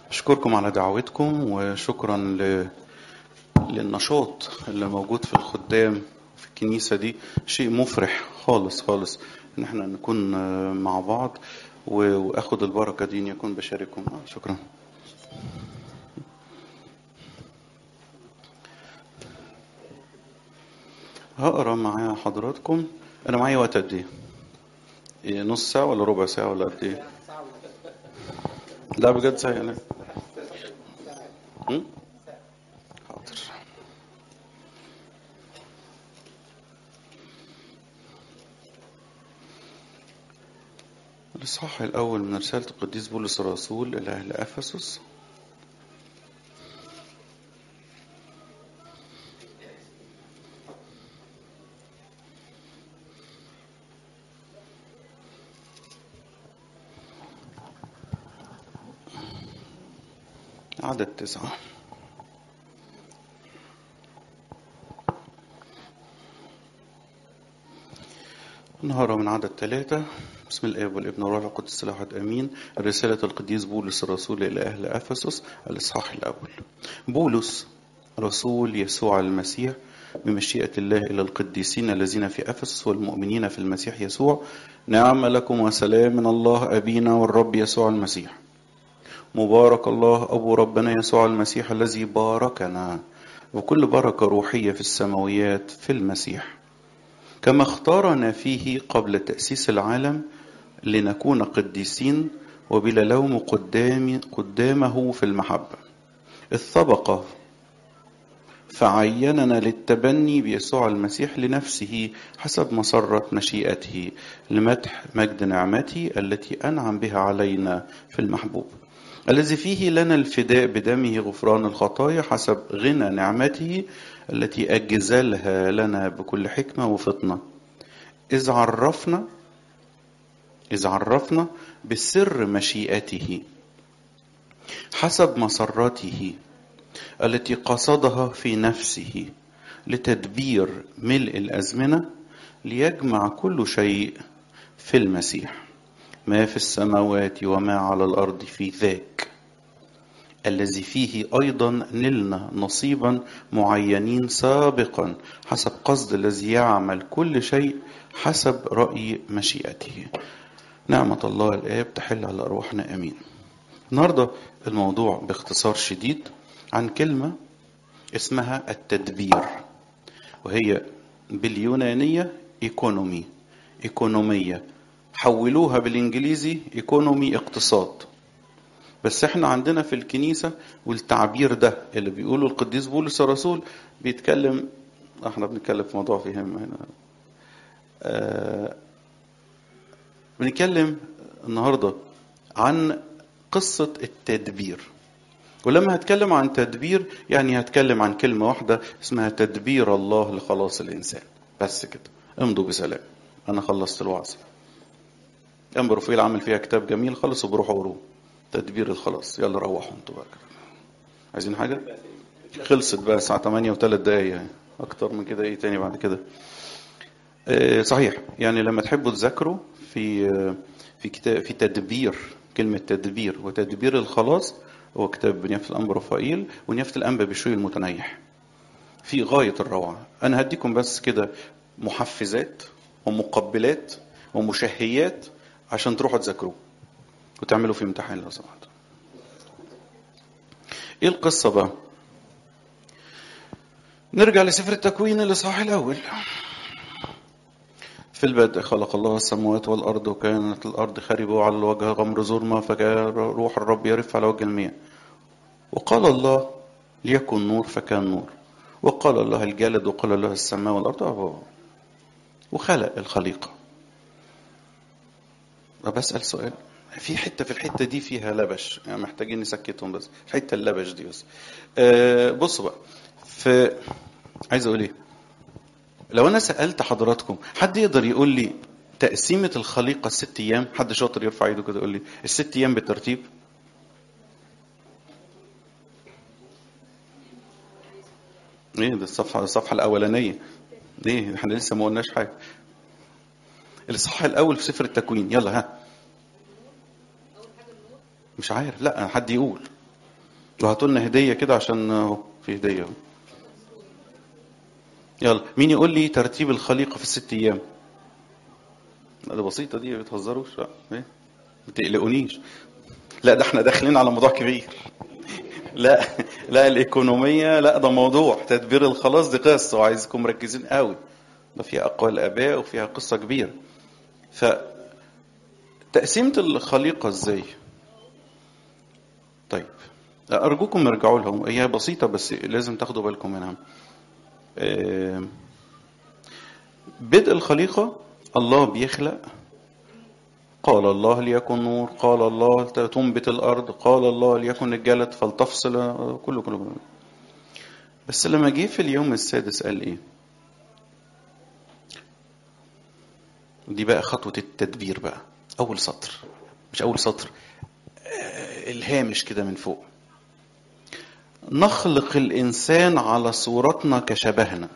أشكركم على دعوتكم وشكرا ل... للنشاط اللي موجود في الخدام في الكنيسة دي شيء مفرح خالص خالص إن احنا نكون مع بعض و... وآخد البركة دي إن يكون بشارككم شكرا هقرا مع حضراتكم أنا معايا وقت قد إيه؟ إيه نص ساعة ولا ربع ساعة ولا قد إيه؟ لا بجد ساعة يعني هم؟ حاضر الإصحاح الأول من رسالة القديس بولس الرسول إلى أهل أفسس عدد تسعة نهار من عدد ثلاثة بسم الآب والابن والروح القدس الواحد آمين رسالة القديس بولس الرسول إلى أهل أفسس الإصحاح الأول بولس رسول يسوع المسيح بمشيئة الله إلى القديسين الذين في أفسس والمؤمنين في المسيح يسوع نعم لكم وسلام من الله أبينا والرب يسوع المسيح مبارك الله أبو ربنا يسوع المسيح الذي باركنا وكل بركة روحية في السماويات في المسيح كما اختارنا فيه قبل تأسيس العالم لنكون قديسين وبلا لوم قدام قدامه في المحبة إذ سبق فعيننا للتبني بيسوع المسيح لنفسه حسب مسرة مشيئته لمدح مجد نعمته التي أنعم بها علينا في المحبوب الذي فيه لنا الفداء بدمه غفران الخطايا حسب غنى نعمته التي أجزلها لنا بكل حكمة وفطنة إذ عرفنا إذ عرفنا بسر مشيئته حسب مسرته التي قصدها في نفسه لتدبير ملء الأزمنة ليجمع كل شيء في المسيح ما في السماوات وما على الارض في ذاك الذي فيه ايضا نلنا نصيبا معينين سابقا حسب قصد الذي يعمل كل شيء حسب راي مشيئته نعمه الله الاب تحل على ارواحنا امين النهارده الموضوع باختصار شديد عن كلمه اسمها التدبير وهي باليونانيه ايكونومي ايكونوميه حولوها بالانجليزي ايكونومي اقتصاد بس احنا عندنا في الكنيسة والتعبير ده اللي بيقوله القديس بولس الرسول بيتكلم احنا بنتكلم في موضوع فيهم هنا آه بنتكلم النهاردة عن قصة التدبير ولما هتكلم عن تدبير يعني هتكلم عن كلمة واحدة اسمها تدبير الله لخلاص الإنسان بس كده امضوا بسلام أنا خلصت الوعظ قام بروفيل عامل فيها كتاب جميل خلص وبروحوا قروه تدبير الخلاص يلا روحوا انتوا بقى عايزين حاجة؟ خلصت بقى الساعة 8 و3 دقايق يعني أكتر من كده إيه تاني بعد كده؟ آه صحيح يعني لما تحبوا تذاكروا في آه في كتاب في تدبير كلمة تدبير وتدبير الخلاص هو كتاب بنيافة الأنبا رفائيل ونيافة الأنبا بشوي المتنيح في غاية الروعة أنا هديكم بس كده محفزات ومقبلات ومشهيات عشان تروحوا تذاكروه وتعملوا في امتحان لو سمحت ايه القصة بقى نرجع لسفر التكوين الاصحاح الاول في البدء خلق الله السماوات والارض وكانت الارض خربة على الوجه غمر ظلمة فكان روح الرب يرف على وجه المياه وقال الله ليكن نور فكان نور وقال الله الجلد وقال الله السماء والارض وخلق الخليقه بسأل سؤال في حتة في الحتة دي فيها لبش يعني محتاجين نسكتهم بس الحتة اللبش دي بس أه بصوا بقى في عايز اقول ايه لو انا سألت حضراتكم حد يقدر يقول لي تقسيمة الخليقة الست ايام حد شاطر يرفع ايده كده يقول لي الست ايام بالترتيب ايه ده الصفحة الصفحة الأولانية ليه احنا لسه ما قلناش حاجة الاصحاح الاول في سفر التكوين يلا ها مش عارف لا حد يقول وهاتوا لنا هديه كده عشان اهو في هديه اهو يلا مين يقول لي ترتيب الخليقه في الست ايام لا ده بسيطه دي ما بتهزروش لا ايه ما تقلقونيش لا ده احنا داخلين على موضوع كبير لا لا الايكونوميه لا ده موضوع تدبير الخلاص دي قصه وعايزكم مركزين قوي ده فيها اقوال اباء وفيها قصه كبيره ف تقسيمه الخليقه ازاي طيب ارجوكم ارجعوا لها هي بسيطه بس لازم تاخدوا بالكم منها آه، بدء الخليقه الله بيخلق قال الله ليكن نور قال الله تنبت الارض قال الله ليكن الجلد فلتفصل كله كله بس لما جه في اليوم السادس قال ايه دي بقى خطوة التدبير بقى أول سطر مش أول سطر آه، الهامش كده من فوق نخلق الإنسان على صورتنا كشبهنا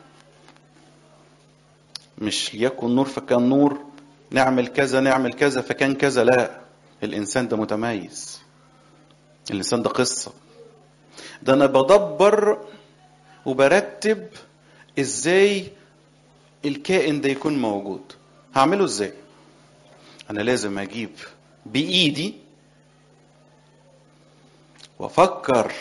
مش ليكن نور فكان نور نعمل كذا نعمل كذا فكان كذا لا الإنسان ده متميز الإنسان ده قصة ده أنا بدبر وبرتب إزاي الكائن ده يكون موجود هعمله إزاي أنا لازم أجيب بإيدي وأفكر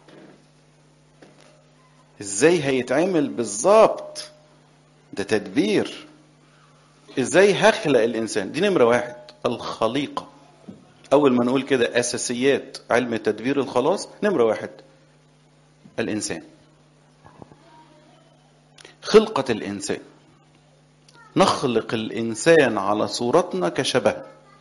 إزاي هيتعمل بالظبط ده تدبير ازاي هخلق الانسان دي نمره واحد الخليقه اول ما نقول كده اساسيات علم تدبير الخلاص نمره واحد الانسان خلقه الانسان نخلق الانسان على صورتنا كشبه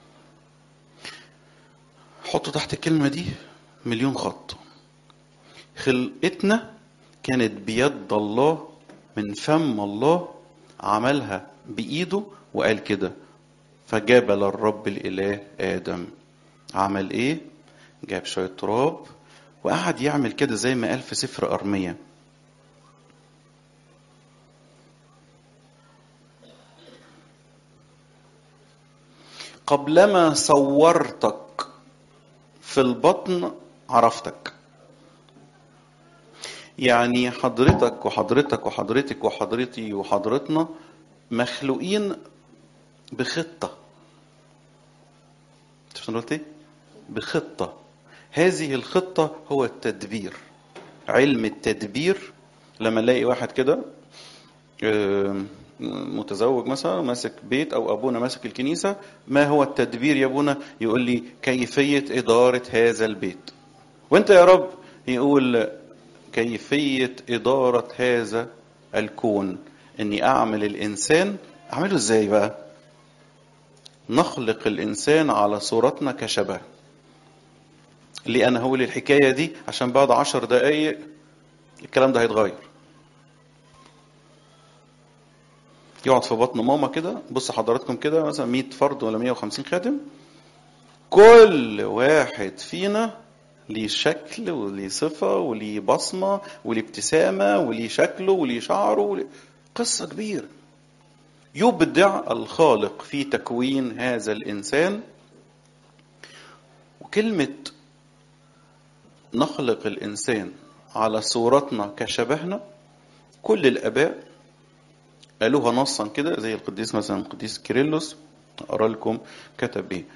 حطوا تحت الكلمه دي مليون خط خلقتنا كانت بيد الله من فم الله عملها بإيده وقال كده فجبل الرب الإله آدم عمل إيه؟ جاب شوية تراب وقعد يعمل كده زي ما قال في سفر أرمية قبلما صورتك في البطن عرفتك يعني حضرتك وحضرتك وحضرتك وحضرتي وحضرتنا مخلوقين بخطة شفت أنا قلت ايه؟ بخطة هذه الخطة هو التدبير علم التدبير لما نلاقي واحد كده آم، متزوج مثلا ماسك بيت او ابونا ماسك الكنيسه ما هو التدبير يا ابونا يقول لي كيفيه اداره هذا البيت وانت يا رب يقول كيفيه اداره هذا الكون اني اعمل الانسان اعمله ازاي بقى نخلق الانسان على صورتنا كشبه ليه انا هقول الحكايه دي عشان بعد عشر دقايق الكلام ده هيتغير يقعد في بطن ماما كده بص حضراتكم كده مثلا 100 فرد ولا 150 خادم كل واحد فينا ليه شكل وليه صفة وليه بصمة وليه ابتسامة وليه شكله وليه شعره وليه قصة كبيرة يبدع الخالق في تكوين هذا الإنسان وكلمة نخلق الإنسان على صورتنا كشبهنا كل الآباء قالوها نصا كده زي القديس مثلا القديس كيرلس أقرأ لكم كتب إيه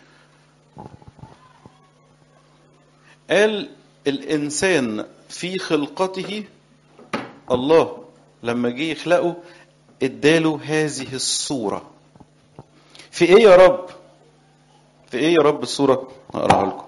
قال الإنسان في خلقته الله لما جه يخلقه اداله هذه الصورة في ايه يا رب في ايه يا رب الصورة اقراها لكم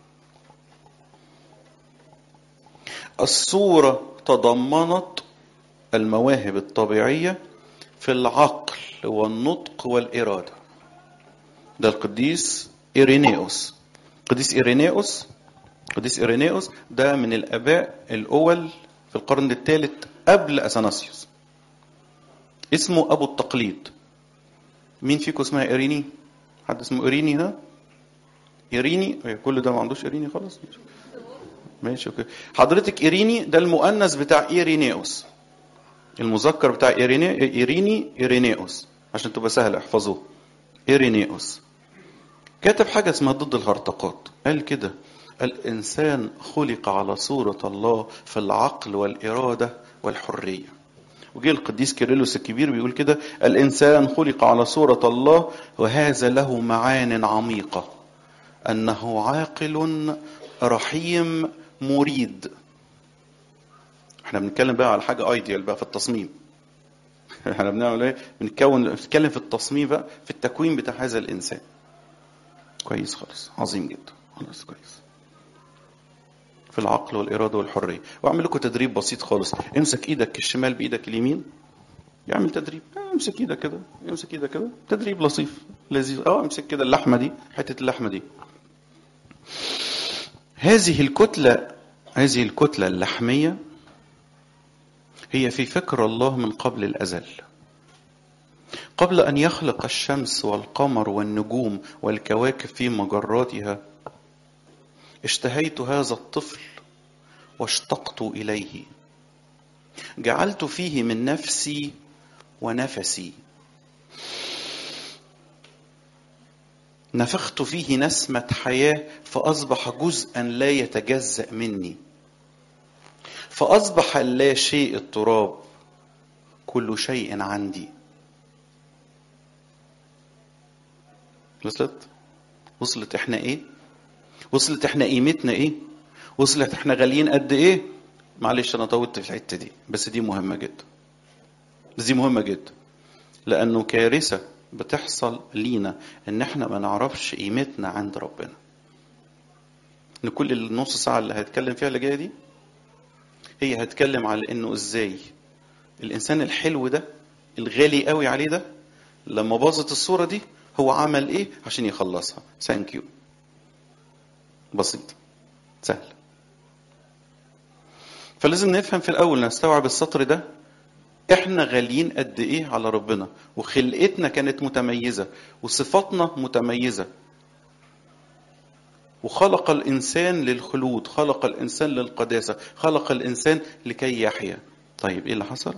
الصورة تضمنت المواهب الطبيعية في العقل والنطق والإرادة ده القديس إيرينيوس قديس إيرينيوس قديس إيرينيوس ده من الآباء الأول في القرن الثالث قبل أثناسيوس اسمه أبو التقليد مين فيكم اسمها إيريني حد اسمه إيريني هنا إيريني كل ده ما عندوش إيريني خالص ماشي اوكي حضرتك إيريني ده المؤنث بتاع إيرينيوس المذكر بتاع إيريني إيريني إيرينيوس عشان تبقى سهل احفظوه إيرينيوس كتب حاجة اسمها ضد الهرطقات قال كده الإنسان خلق على صورة الله في العقل والإرادة والحرية وجه القديس كيرلس الكبير بيقول كده الإنسان خلق على صورة الله وهذا له معان عميقة أنه عاقل رحيم مريد احنا بنتكلم بقى على حاجة ايديال بقى في التصميم احنا بنعمل ايه بنتكون بنتكلم في التصميم بقى في التكوين بتاع هذا الانسان كويس خالص عظيم جدا خلاص كويس في العقل والإرادة والحرية وأعمل لكم تدريب بسيط خالص امسك إيدك الشمال بإيدك اليمين يعمل تدريب امسك ايدك كده امسك ايدك كده تدريب لطيف لذيذ اه امسك كده اللحمه دي حته اللحمه دي هذه الكتله هذه الكتله اللحميه هي في فكر الله من قبل الازل قبل ان يخلق الشمس والقمر والنجوم والكواكب في مجراتها اشتهيت هذا الطفل واشتقت اليه جعلت فيه من نفسي ونفسي نفخت فيه نسمة حياة فأصبح جزءا لا يتجزأ مني فأصبح لا شيء التراب كل شيء عندي وصلت وصلت احنا ايه وصلت احنا قيمتنا ايه وصلت احنا غاليين قد ايه معلش انا طولت في الحته دي بس دي مهمه جدا بس دي مهمه جدا لانه كارثه بتحصل لينا ان احنا ما نعرفش قيمتنا عند ربنا ان كل النص ساعه اللي هتكلم فيها اللي جايه دي هي هتكلم على انه ازاي الانسان الحلو ده الغالي قوي عليه ده لما باظت الصوره دي هو عمل ايه عشان يخلصها ثانك يو بسيط سهل فلازم نفهم في الاول نستوعب السطر ده احنا غاليين قد ايه على ربنا وخلقتنا كانت متميزه وصفاتنا متميزه وخلق الانسان للخلود خلق الانسان للقداسه خلق الانسان لكي يحيا طيب ايه اللي حصل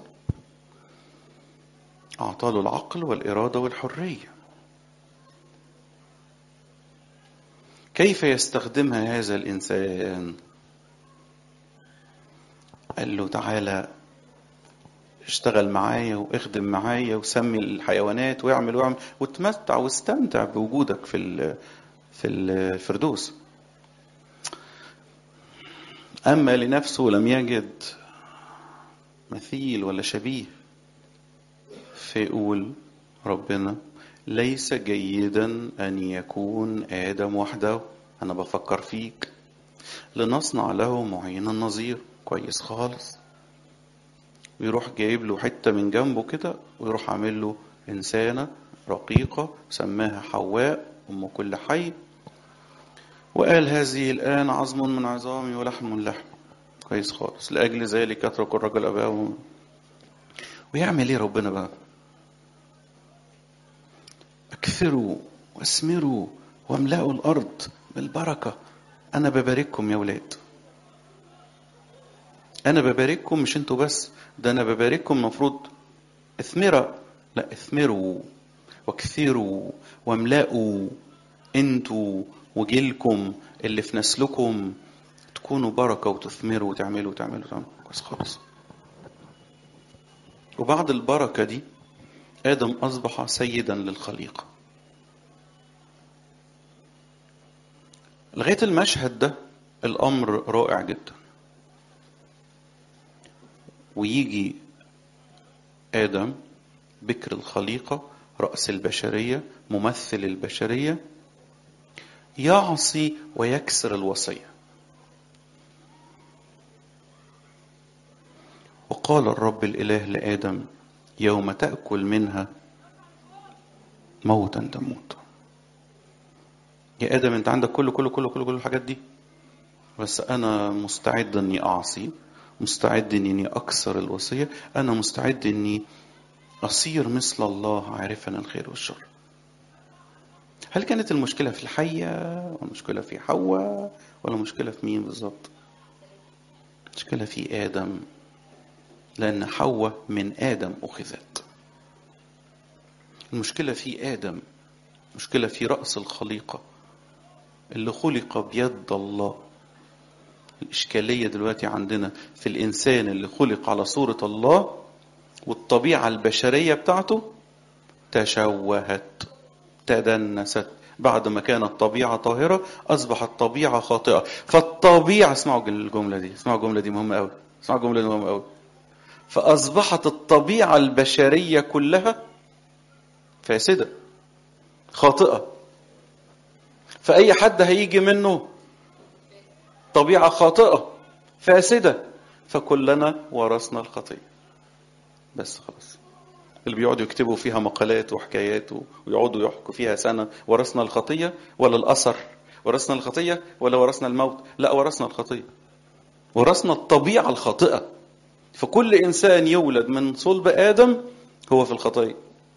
اعطاله العقل والاراده والحريه كيف يستخدمها هذا الانسان قال له تعالى اشتغل معايا واخدم معايا وسمي الحيوانات واعمل واعمل وتمتع واستمتع بوجودك في في الفردوس اما لنفسه لم يجد مثيل ولا شبيه فيقول ربنا ليس جيدا ان يكون ادم وحده انا بفكر فيك لنصنع له معينا نظير كويس خالص ويروح جايب له حته من جنبه كده ويروح عامل له انسانه رقيقه سماها حواء ام كل حي وقال هذه الان عظم من عظامي ولحم من لحم كويس خالص لاجل ذلك اترك الرجل اباه ويعمل ايه ربنا بقى اكثروا واثمروا واملأوا الارض بالبركه انا ببارككم يا ولاد انا ببارككم مش انتوا بس ده انا ببارككم المفروض اثمرة لا اثمروا واكثروا واملأوا انتوا وجيلكم اللي في نسلكم تكونوا بركة وتثمروا وتعملوا وتعملوا وتعملوا كويس خالص وبعد البركة دي آدم أصبح سيدا للخليقة لغاية المشهد ده الأمر رائع جدا ويجي آدم بكر الخليقة رأس البشرية ممثل البشرية يعصي ويكسر الوصية وقال الرب الإله لآدم يوم تأكل منها موتا تموت يا آدم أنت عندك كل كل كل كل كل الحاجات دي بس أنا مستعد إني أعصي مستعد اني اكسر الوصيه انا مستعد اني اصير مثل الله عارفا الخير والشر هل كانت المشكله في الحيه ولا المشكله في حواء ولا المشكله في مين بالظبط المشكله في ادم لان حواء من ادم اخذت المشكله في ادم مشكله في راس الخليقه اللي خلق بيد الله الإشكالية دلوقتي عندنا في الإنسان اللي خلق على صورة الله والطبيعة البشرية بتاعته تشوهت تدنست بعد ما كانت طبيعة طاهرة أصبحت طبيعة خاطئة فالطبيعة اسمعوا الجملة دي اسمعوا الجملة دي مهمة أوي اسمعوا الجملة دي مهمة أوي فأصبحت الطبيعة البشرية كلها فاسدة خاطئة فأي حد هيجي منه طبيعة خاطئة فاسدة فكلنا ورثنا الخطية بس خلاص اللي بيقعدوا يكتبوا فيها مقالات وحكايات ويقعدوا يحكوا فيها سنة ورثنا الخطية ولا الأثر ورثنا الخطية ولا ورثنا الموت لا ورثنا الخطية ورثنا الطبيعة الخاطئة فكل إنسان يولد من صلب آدم هو في الخطية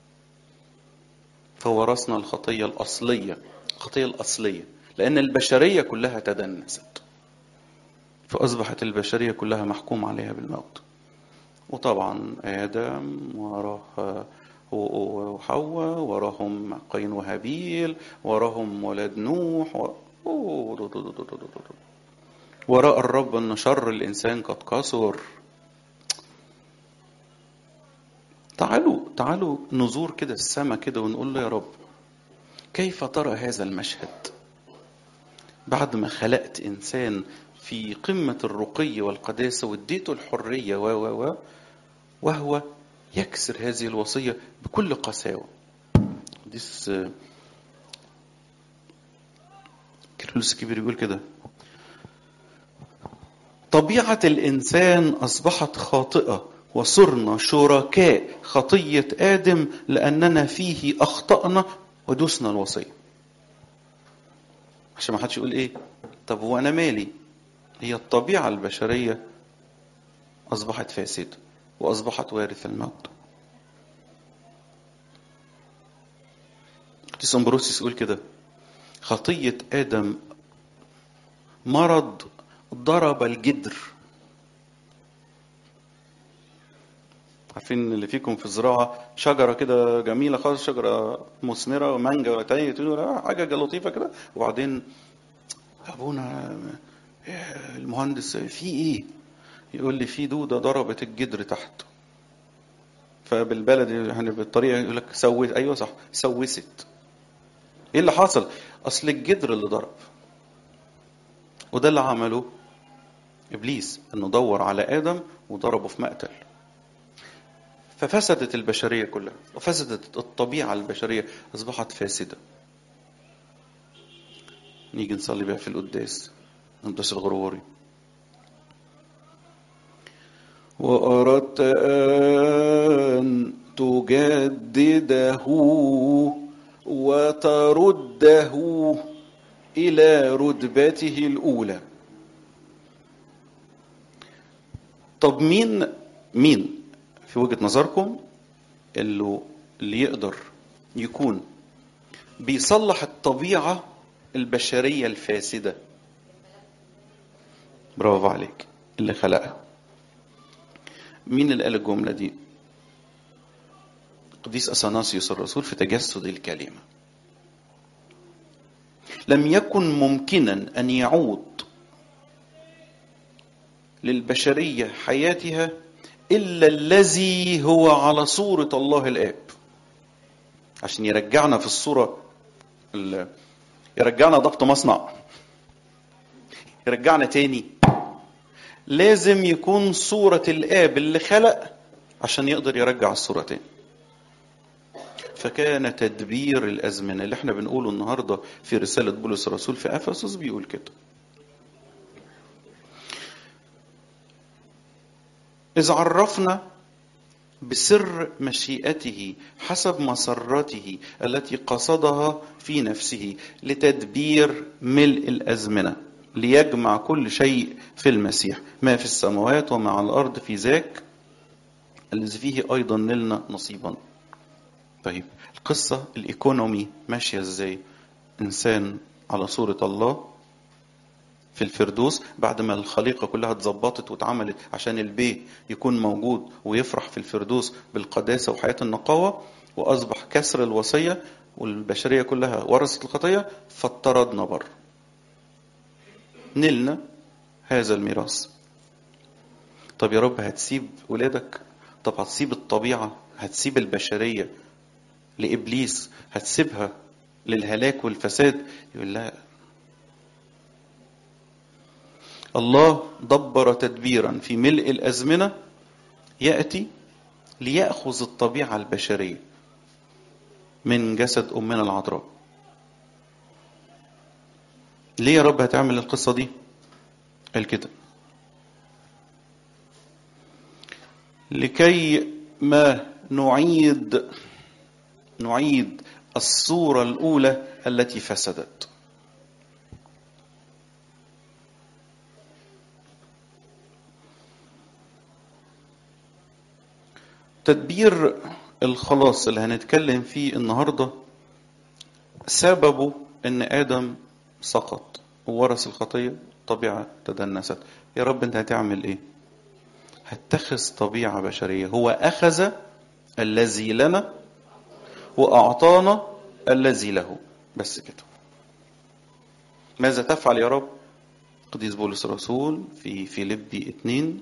فورثنا الخطية الأصلية الخطية الأصلية لأن البشرية كلها تدنست فأصبحت البشرية كلها محكوم عليها بالموت وطبعا آدم وراه وحواء وراهم قايين وهابيل وراهم ولد نوح و... وراء الرب أن شر الإنسان قد كثر تعالوا تعالوا نزور كده السماء كده ونقول له يا رب كيف ترى هذا المشهد بعد ما خلقت إنسان في قمة الرقي والقداسة واديته الحرية و و و وهو يكسر هذه الوصية بكل قساوة ديس كيرلس الكبير يقول كده طبيعة الإنسان أصبحت خاطئة وصرنا شركاء خطية آدم لأننا فيه أخطأنا ودوسنا الوصية عشان ما حدش يقول إيه طب هو أنا مالي هي الطبيعة البشرية أصبحت فاسدة وأصبحت وارث الموت قديس أمبروسيس يقول كده خطية آدم مرض ضرب الجدر عارفين اللي فيكم في الزراعة شجرة كده جميلة خالص شجرة مثمرة ومانجا ولا تانية تقول حاجة لطيفة كده وبعدين أبونا المهندس في إيه؟ يقول لي في دودة ضربت الجدر تحت فبالبلدي يعني بالطريقة يقول لك سويت أيوه صح سوست إيه اللي حصل؟ أصل الجدر اللي ضرب وده اللي عمله إبليس إنه دور على آدم وضربه في مقتل ففسدت البشرية كلها وفسدت الطبيعة البشرية أصبحت فاسدة نيجي نصلي بقى في القداس القداس الغروري وأردت أن تجدده وترده إلى رتبته الأولى طب مين مين في وجهة نظركم اللي, اللي يقدر يكون بيصلح الطبيعة البشرية الفاسدة برافو عليك اللي خلقها مين اللي قال الجملة دي قديس أثناسيوس الرسول في تجسد الكلمة لم يكن ممكنا أن يعود للبشرية حياتها إلا الذي هو على صورة الله الآب عشان يرجعنا في الصورة يرجعنا ضبط مصنع يرجعنا تاني لازم يكون صورة الآب اللي خلق عشان يقدر يرجع الصورة تاني فكان تدبير الأزمنة اللي احنا بنقوله النهاردة في رسالة بولس الرسول في أفسس بيقول كده إذ عرفنا بسر مشيئته حسب مسرته التي قصدها في نفسه لتدبير ملء الأزمنة ليجمع كل شيء في المسيح ما في السماوات وما على الأرض في ذاك الذي فيه أيضا نلنا نصيبا طيب القصة الإيكونومي ماشية إزاي إنسان على صورة الله في الفردوس بعد ما الخليقة كلها اتظبطت واتعملت عشان البيه يكون موجود ويفرح في الفردوس بالقداسة وحياة النقاوة وأصبح كسر الوصية والبشرية كلها ورثت الخطية فاطردنا بره نلنا هذا الميراث طب يا رب هتسيب ولادك طب هتسيب الطبيعة هتسيب البشرية لإبليس هتسيبها للهلاك والفساد يقول لا الله دبر تدبيرا في ملء الأزمنة يأتي ليأخذ الطبيعة البشرية من جسد أمنا العذراء ليه يا رب هتعمل القصة دي قال كده لكي ما نعيد نعيد الصورة الأولى التي فسدت تدبير الخلاص اللي هنتكلم فيه النهارده سببه ان ادم سقط وورث الخطيه طبيعه تدنست يا رب انت هتعمل ايه هتخذ طبيعه بشريه هو اخذ الذي لنا واعطانا الذي له بس كده ماذا تفعل يا رب قديس بولس الرسول في فيليبي اتنين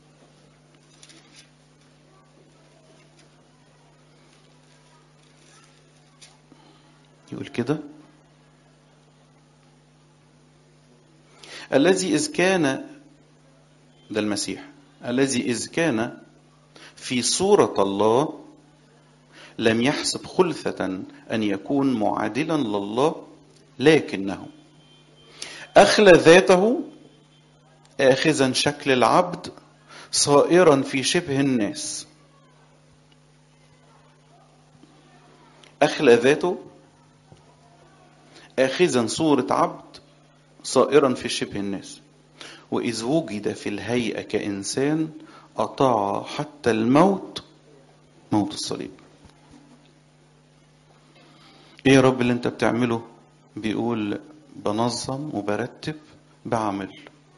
يقول كده الذي إذ كان ده المسيح الذي إذ كان في صورة الله لم يحسب خلثة أن يكون معادلا لله لكنه أخلى ذاته آخذا شكل العبد صائرا في شبه الناس أخلى ذاته آخذا صورة عبد صائرا في شبه الناس وإذ وجد في الهيئة كإنسان أطاع حتى الموت موت الصليب إيه يا رب اللي أنت بتعمله بيقول بنظم وبرتب بعمل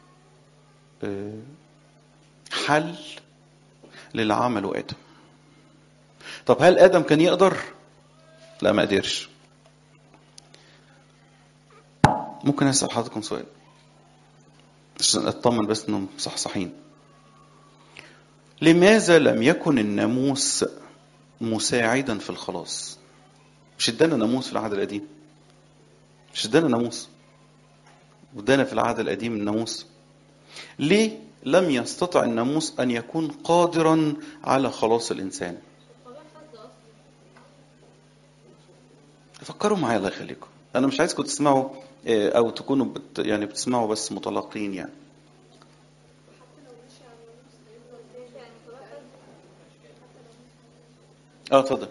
حل للي عمله آدم طب هل آدم كان يقدر؟ لا ما قدرش ممكن اسال حضراتكم سؤال عشان اطمن بس انهم صحصحين لماذا لم يكن الناموس مساعدا في الخلاص مش ادانا ناموس في العهد القديم مش ادانا ناموس وادانا في العهد القديم الناموس ليه لم يستطع الناموس ان يكون قادرا على خلاص الانسان فكروا معايا الله يخليكم انا مش عايزكم تسمعوا او تكونوا بت يعني بتسمعوا بس متلقين يعني اه اتفضل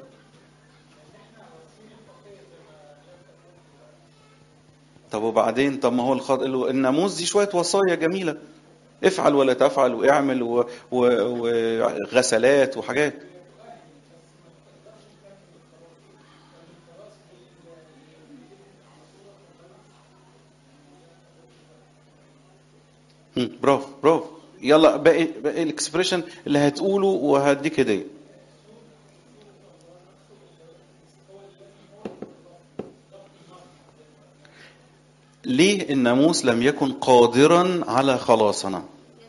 طب وبعدين طب ما هو الخط... الناموس دي شويه وصايا جميله افعل ولا تفعل واعمل و... و... وغسلات وحاجات برافو برافو يلا باقي باقي الاكسبريشن اللي هتقوله وهديك هديه ليه الناموس لم يكن قادرا على خلاصنا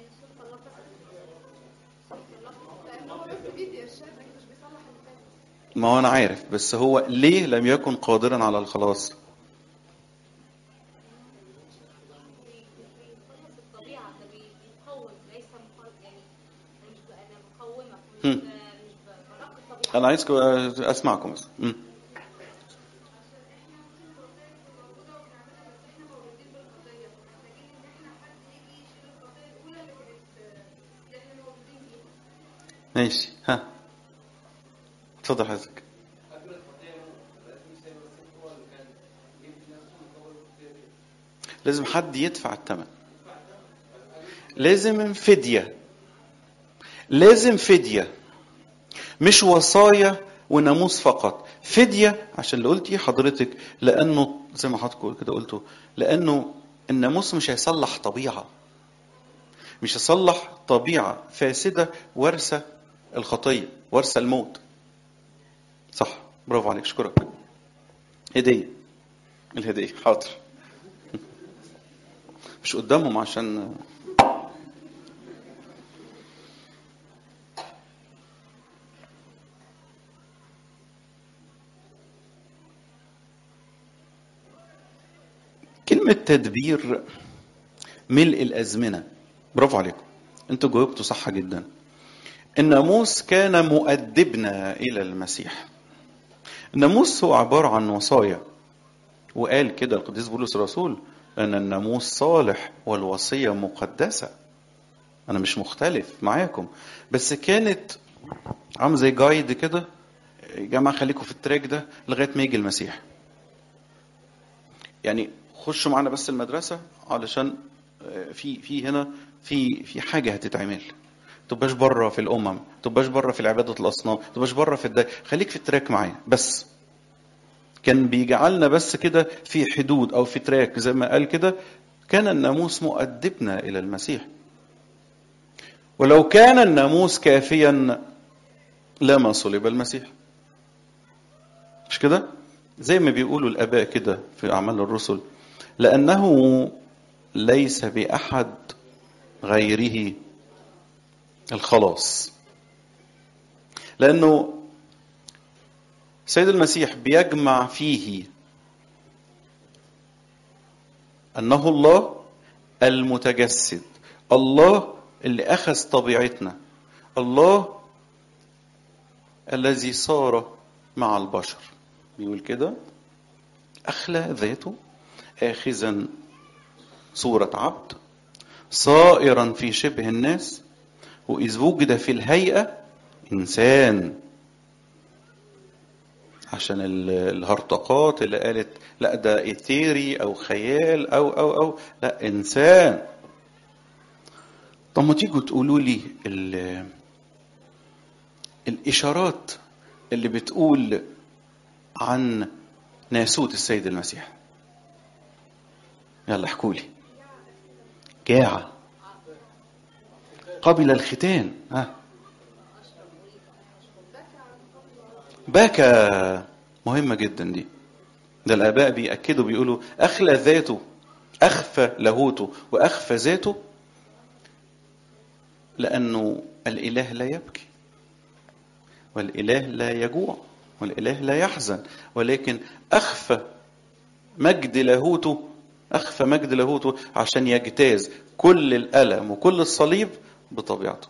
ما هو انا عارف بس هو ليه لم يكن قادرا على الخلاص انا عايزكم اسمعكم بس ماشي ها اتفضل حضرتك لازم حد يدفع الثمن لازم فدية لازم فدية مش وصايا وناموس فقط فدية عشان اللي قلتي حضرتك لأنه زي ما حضرتك كده قلتوا لأنه الناموس مش هيصلح طبيعة مش هيصلح طبيعة فاسدة ورثة الخطية ورثة الموت صح برافو عليك اشكرك هدية الهدية حاضر مش قدامهم عشان كلمة تدبير ملء الأزمنة برافو عليكم انتوا جاوبتوا صح جدا الناموس كان مؤدبنا إلى المسيح الناموس هو عبارة عن وصايا وقال كده القديس بولس الرسول أن الناموس صالح والوصية مقدسة أنا مش مختلف معاكم بس كانت عامل زي جايد كده يا جماعة خليكم في التراك ده لغاية ما يجي المسيح يعني خشوا معانا بس المدرسة علشان في في هنا في في حاجة هتتعمل تبقاش بره في الامم تبقاش بره في العباده الاصنام تبقاش بره في الدا خليك في التراك معايا بس كان بيجعلنا بس كده في حدود او في تراك زي ما قال كده كان الناموس مؤدبنا الى المسيح ولو كان الناموس كافيا لما صلب المسيح مش كده زي ما بيقولوا الاباء كده في اعمال الرسل لانه ليس باحد غيره الخلاص لانه سيد المسيح بيجمع فيه انه الله المتجسد الله اللي اخذ طبيعتنا الله الذي صار مع البشر بيقول كده اخلى ذاته اخذا صوره عبد صائرا في شبه الناس وإذ وجد في الهيئة إنسان عشان الهرطقات اللي قالت لا ده إيثيري أو خيال أو أو أو لا إنسان طب ما تيجوا تقولوا لي الإشارات اللي بتقول عن ناسوت السيد المسيح يلا احكوا لي جاعه قبل الختان ها بكى مهمة جدا دي ده الآباء بيأكدوا بيقولوا أخلى ذاته أخفى لاهوته وأخفى ذاته لأنه الإله لا يبكي والإله لا يجوع والإله لا يحزن ولكن أخفى مجد لاهوته أخفى مجد لاهوته عشان يجتاز كل الألم وكل الصليب بطبيعته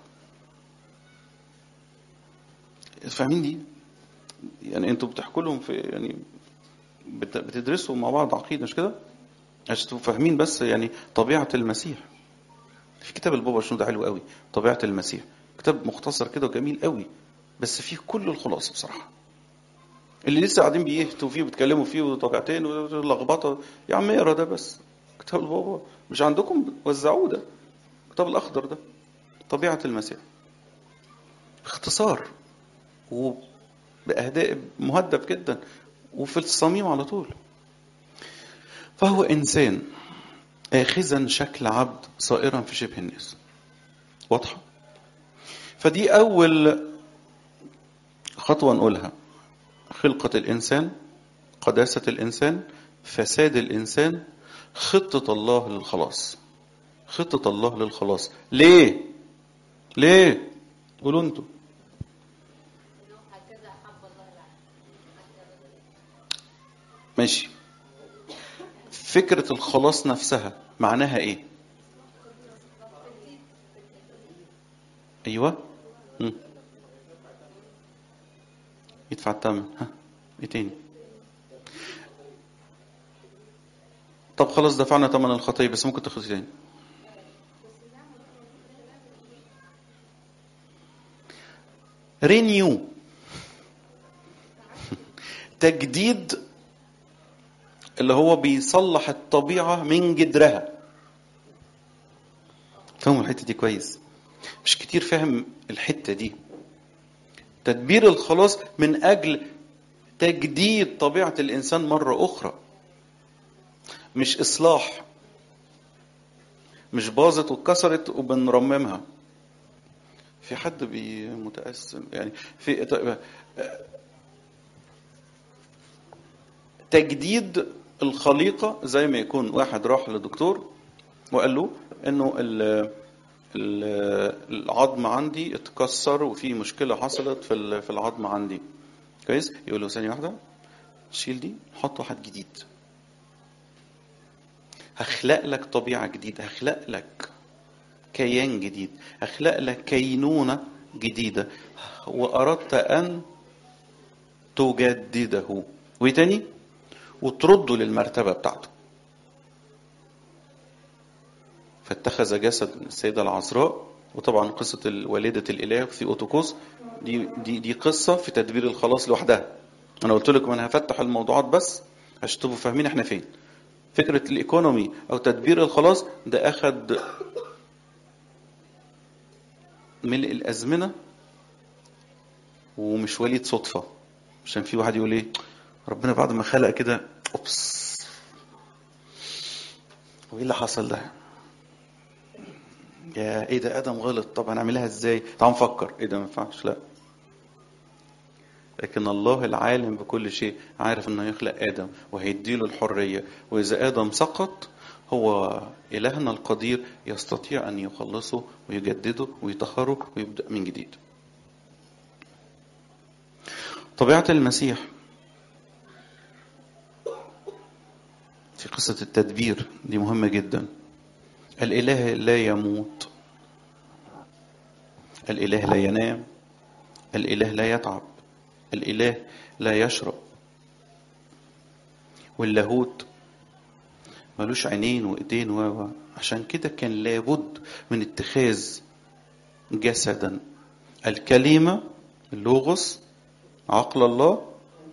فاهمين دي يعني انتوا بتحكوا لهم في يعني بتدرسوا مع بعض عقيده مش كده عشان تبقوا فاهمين بس يعني طبيعه المسيح في كتاب البابا شنو ده حلو قوي طبيعه المسيح كتاب مختصر كده وجميل قوي بس فيه كل الخلاصه بصراحه اللي لسه قاعدين بيهتوا فيه وبيتكلموا فيه وطبيعتين ولخبطه يا عم اقرا ده بس كتاب البابا مش عندكم وزعوه ده الكتاب الاخضر ده طبيعة المسيح باختصار وبأهداء مهدف جدا وفي الصميم على طول فهو إنسان آخذا شكل عبد صائرا في شبه الناس واضحة فدي أول خطوة نقولها خلقة الإنسان قداسة الإنسان فساد الإنسان خطة الله للخلاص خطة الله للخلاص ليه ليه قولوا انتوا ماشي فكرة الخلاص نفسها معناها ايه ايوه مم. يدفع الثمن ها ايه تاني طب خلاص دفعنا ثمن الخطيه بس ممكن تاخد تاني رينيو تجديد اللي هو بيصلح الطبيعة من جدرها فهموا الحتة دي كويس مش كتير فاهم الحتة دي تدبير الخلاص من أجل تجديد طبيعة الإنسان مرة أخرى مش إصلاح مش باظت واتكسرت وبنرممها في حد بي متقسم يعني في تجديد الخليقة زي ما يكون واحد راح لدكتور وقال له انه ال- ال- العظم عندي اتكسر وفي مشكله حصلت في ال- في العظم عندي كويس يقول له ثانيه واحده شيل دي حط واحد جديد هخلق لك طبيعه جديده هخلق لك كيان جديد هخلق لك كينونه جديده واردت ان تجدده وايه تاني وترده للمرتبه بتاعته فاتخذ جسد السيدة العذراء وطبعا قصة والدة الإله في أوتوكوس دي, دي, دي قصة في تدبير الخلاص لوحدها أنا قلت لكم أنا هفتح الموضوعات بس عشان تبقوا فاهمين إحنا فين فكرة الإيكونومي أو تدبير الخلاص ده أخد ملء الأزمنة ومش وليد صدفة عشان في واحد يقول إيه ربنا بعد ما خلق كده أوبس وإيه اللي حصل ده؟ يا ايه ده ادم غلط طب هنعملها ازاي تعال نفكر ايه ده ما ينفعش لا لكن الله العالم بكل شيء عارف انه يخلق ادم وهيديله الحريه واذا ادم سقط هو الهنا القدير يستطيع ان يخلصه ويجدده ويطهره ويبدا من جديد طبيعه المسيح في قصه التدبير دي مهمه جدا الإله لا يموت الإله لا ينام الإله لا يتعب الإله لا يشرب واللاهوت ملوش عينين وإيدين و عشان كده كان لابد من اتخاذ جسدا الكلمة اللوغوس عقل الله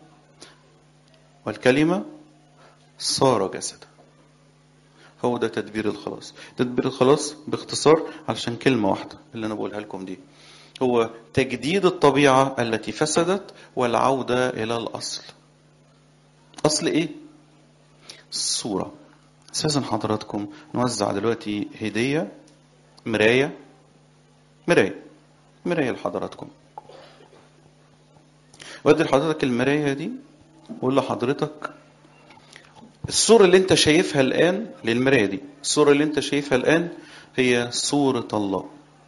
والكلمة صار جسدا هو ده تدبير الخلاص تدبير الخلاص باختصار علشان كلمة واحدة اللي أنا بقولها لكم دي هو تجديد الطبيعة التي فسدت والعودة إلى الأصل أصل إيه؟ الصورة أساسا حضراتكم نوزع دلوقتي هدية مراية مراية مراية لحضراتكم وادي لحضرتك المراية دي وأقول لحضرتك الصورة اللي انت شايفها الآن للمراية دي الصورة اللي انت شايفها الآن هي صورة الله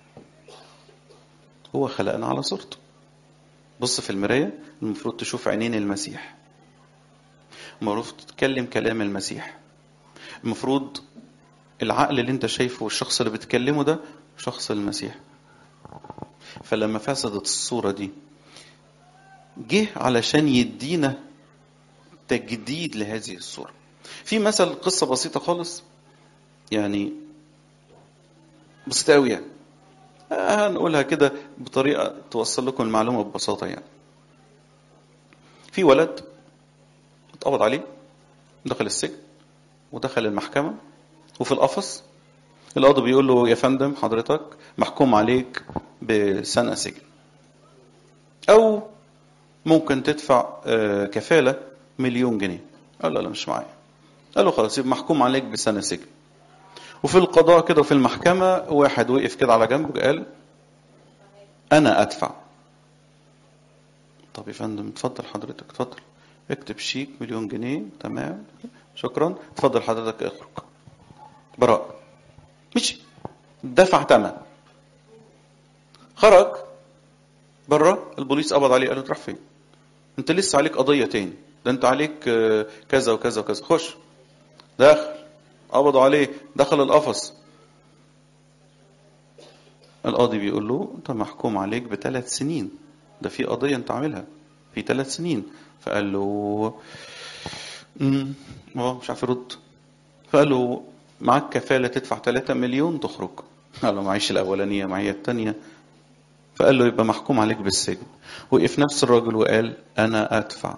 هو خلقنا على صورته بص في المراية المفروض تشوف عينين المسيح المفروض تتكلم كلام المسيح المفروض العقل اللي انت شايفه والشخص اللي بتكلمه ده شخص المسيح فلما فسدت الصورة دي جه علشان يدينا تجديد لهذه الصورة في مثل قصة بسيطة خالص يعني بسيطة قوي يعني هنقولها كده بطريقة توصل لكم المعلومة ببساطة يعني في ولد اتقبض عليه دخل السجن ودخل المحكمة وفي القفص القاضي بيقول له يا فندم حضرتك محكوم عليك بسنة سجن أو ممكن تدفع كفالة مليون جنيه قال له لا مش معايا قال له خلاص يبقى محكوم عليك بسنة سجن وفي القضاء كده وفي المحكمة واحد وقف كده على جنبه قال أنا أدفع طب يا فندم اتفضل حضرتك اتفضل اكتب شيك مليون جنيه تمام شكرا اتفضل حضرتك اخرج براء مشي دفع تمن خرج بره البوليس قبض عليه قال له تروح فين انت لسه عليك قضية تاني ده انت عليك كذا وكذا وكذا خش داخل قبضوا عليه دخل القفص القاضي بيقول له انت محكوم عليك بثلاث سنين ده في قضية انت عاملها في ثلاث سنين فقال له امم هو مش عارف يرد فقال له معاك كفالة تدفع 3 مليون تخرج قال له معيش الأولانية معي الثانية فقال له يبقى محكوم عليك بالسجن وقف نفس الراجل وقال أنا أدفع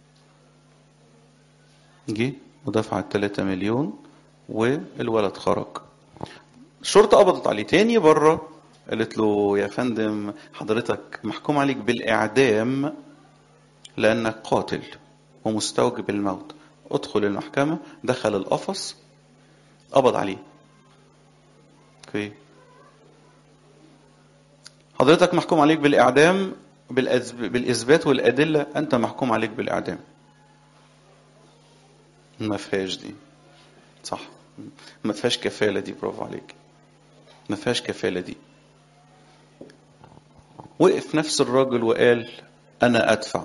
جه ودفع الثلاثة مليون والولد خرج الشرطة قبضت عليه تاني بره قالت له يا فندم حضرتك محكوم عليك بالإعدام لأنك قاتل ومستوجب الموت ادخل المحكمة دخل القفص قبض عليه اوكي حضرتك محكوم عليك بالإعدام بالإثبات والأدلة أنت محكوم عليك بالإعدام ما فيهاش دي صح ما فيهاش كفالة دي برافو عليك ما فيهاش كفالة دي وقف نفس الراجل وقال أنا أدفع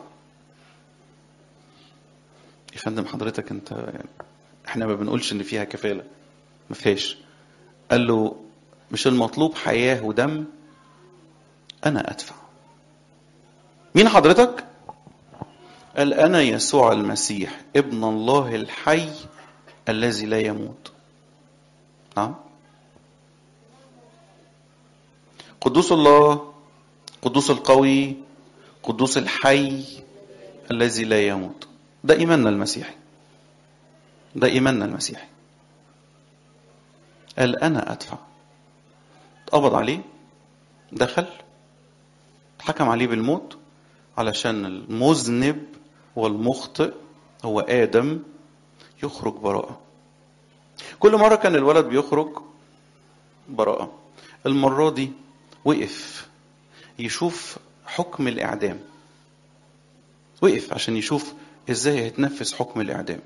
يا فندم حضرتك أنت يعني احنا ما بنقولش إن فيها كفالة ما فيهاش قال له مش المطلوب حياة ودم أنا أدفع مين حضرتك؟ قال أنا يسوع المسيح ابن الله الحي الذي لا يموت نعم قدوس الله قدوس القوي قدوس الحي الذي لا يموت ده إيماننا المسيحي ده إيماننا المسيحي قال أنا أدفع اتقبض عليه دخل حكم عليه بالموت علشان المذنب والمخطئ هو آدم يخرج براءة كل مرة كان الولد بيخرج براءة المرة دي وقف يشوف حكم الإعدام وقف عشان يشوف ازاي هيتنفذ حكم الإعدام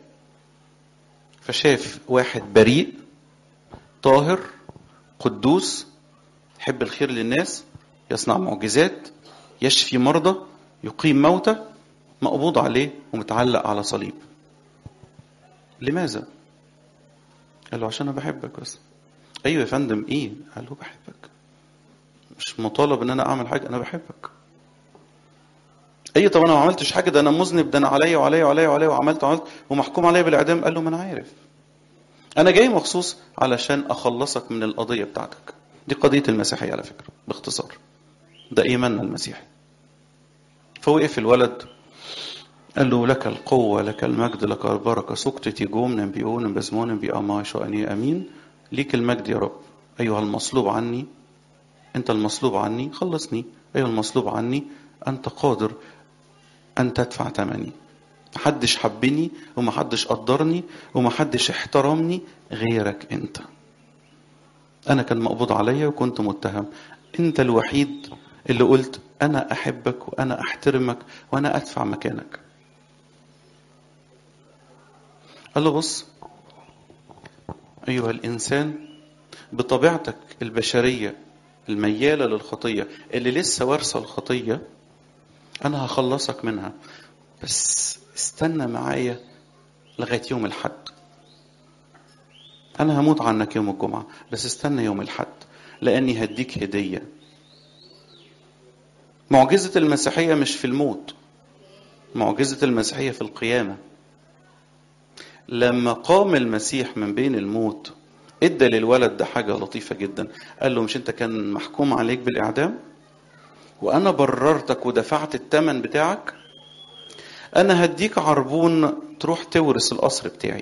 فشاف واحد بريء طاهر قدوس يحب الخير للناس يصنع معجزات يشفي مرضى يقيم موتى مقبوض عليه ومتعلق على صليب لماذا قال له عشان انا بحبك بس ايوه يا فندم ايه قال له بحبك مش مطالب ان انا اعمل حاجه انا بحبك اي طب انا ما عملتش حاجه ده انا مذنب ده انا عليا وعليا وعليا وعليا وعملت وعملت ومحكوم عليا بالاعدام قال له ما انا عارف انا جاي مخصوص علشان اخلصك من القضيه بتاعتك دي قضيه المسيحيه على فكره باختصار ده ايماننا المسيحي فوقف الولد قال له لك القوة لك المجد لك البركة سكتتي جوم نبيون بزمون بأما شأني أمين ليك المجد يا رب أيها المصلوب عني أنت المصلوب عني خلصني أيها المصلوب عني أنت قادر أن تدفع ثمني محدش حبني ومحدش قدرني ومحدش احترمني غيرك أنت أنا كان مقبوض عليا وكنت متهم أنت الوحيد اللي قلت أنا أحبك وأنا أحترمك وأنا أدفع مكانك قال له بص أيها الإنسان بطبيعتك البشرية الميالة للخطية اللي لسه وارثة الخطية أنا هخلصك منها بس استنى معايا لغاية يوم الحد أنا هموت عنك يوم الجمعة بس استنى يوم الحد لأني هديك هدية معجزة المسيحية مش في الموت معجزة المسيحية في القيامة لما قام المسيح من بين الموت ادى للولد ده حاجة لطيفة جدا قال له مش انت كان محكوم عليك بالإعدام وأنا بررتك ودفعت الثمن بتاعك أنا هديك عربون تروح تورث القصر بتاعي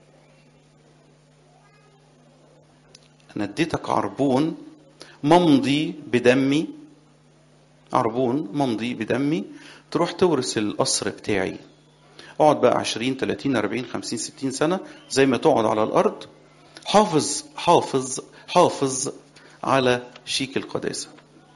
أنا اديتك عربون ممضي بدمي عربون ممضي بدمي تروح تورث القصر بتاعي اقعد بقى 20 30 40 50 60 سنة زي ما تقعد على الأرض حافظ حافظ حافظ على شيك القداسة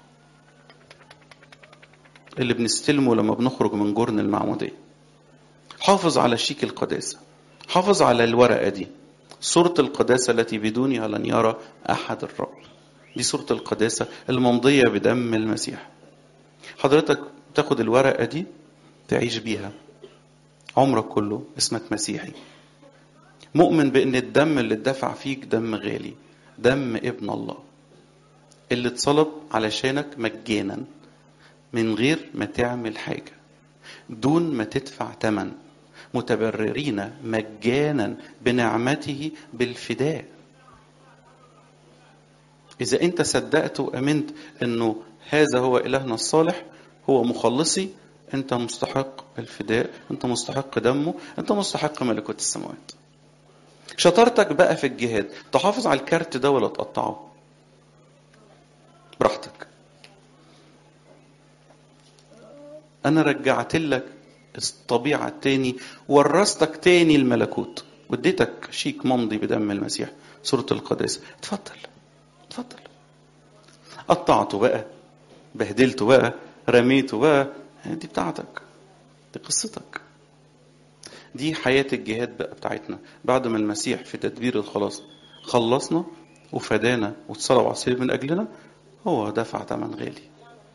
اللي بنستلمه لما بنخرج من جرن المعمودية حافظ على شيك القداسة حافظ على الورقة دي صورة القداسة التي بدونها لن يرى أحد الرب دي صورة القداسة الممضية بدم المسيح حضرتك تاخد الورقة دي تعيش بيها عمرك كله اسمك مسيحي مؤمن بان الدم اللي اتدفع فيك دم غالي دم ابن الله اللي اتصلب علشانك مجانا من غير ما تعمل حاجة دون ما تدفع تمن متبررين مجانا بنعمته بالفداء إذا أنت صدقت وأمنت أنه هذا هو إلهنا الصالح هو مخلصي أنت مستحق الفداء أنت مستحق دمه أنت مستحق ملكوت السماوات شطارتك بقى في الجهاد تحافظ على الكارت ده ولا تقطعه براحتك انا رجعت لك الطبيعة التاني ورثتك تاني الملكوت واديتك شيك ممضي بدم المسيح صورة القداسة اتفضل اتفضل قطعته بقى بهدلته بقى رميته بقى دي بتاعتك دي قصتك دي حياة الجهاد بقى بتاعتنا بعد ما المسيح في تدبير الخلاص خلصنا وفدانا واتصلب على الصليب من أجلنا هو دفع ثمن غالي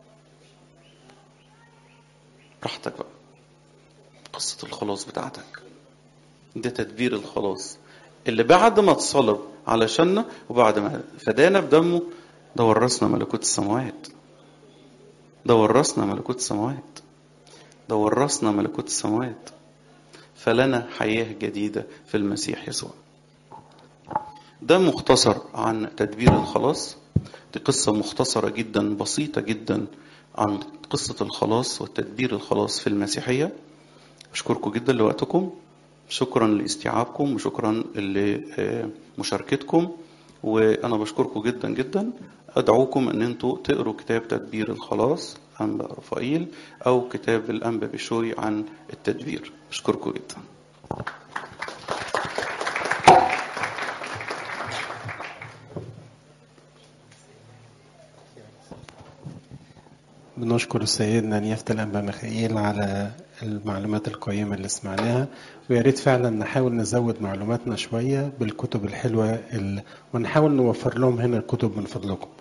براحتك بقى قصة الخلاص بتاعتك ده تدبير الخلاص اللي بعد ما اتصلب علشاننا وبعد ما فدانا بدمه ده ورثنا ملكوت السماوات ده ورثنا ملكوت السماوات ده ورثنا ملكوت السماوات فلنا حياة جديدة في المسيح يسوع ده مختصر عن تدبير الخلاص دي قصة مختصرة جدا بسيطة جدا عن قصة الخلاص والتدبير الخلاص في المسيحية أشكركم جدا لوقتكم شكرا لاستيعابكم وشكرا لمشاركتكم وأنا بشكركم جدا جدا أدعوكم أن أنتوا تقروا كتاب تدبير الخلاص أنبا رفائيل أو كتاب الأنبا بشوي عن التدبير أشكركم جدا بنشكر سيدنا نيافة الأنبا ميخائيل على المعلومات القيمة اللي سمعناها ويا ريت فعلا نحاول نزود معلوماتنا شوية بالكتب الحلوة ال... ونحاول نوفر لهم هنا الكتب من فضلكم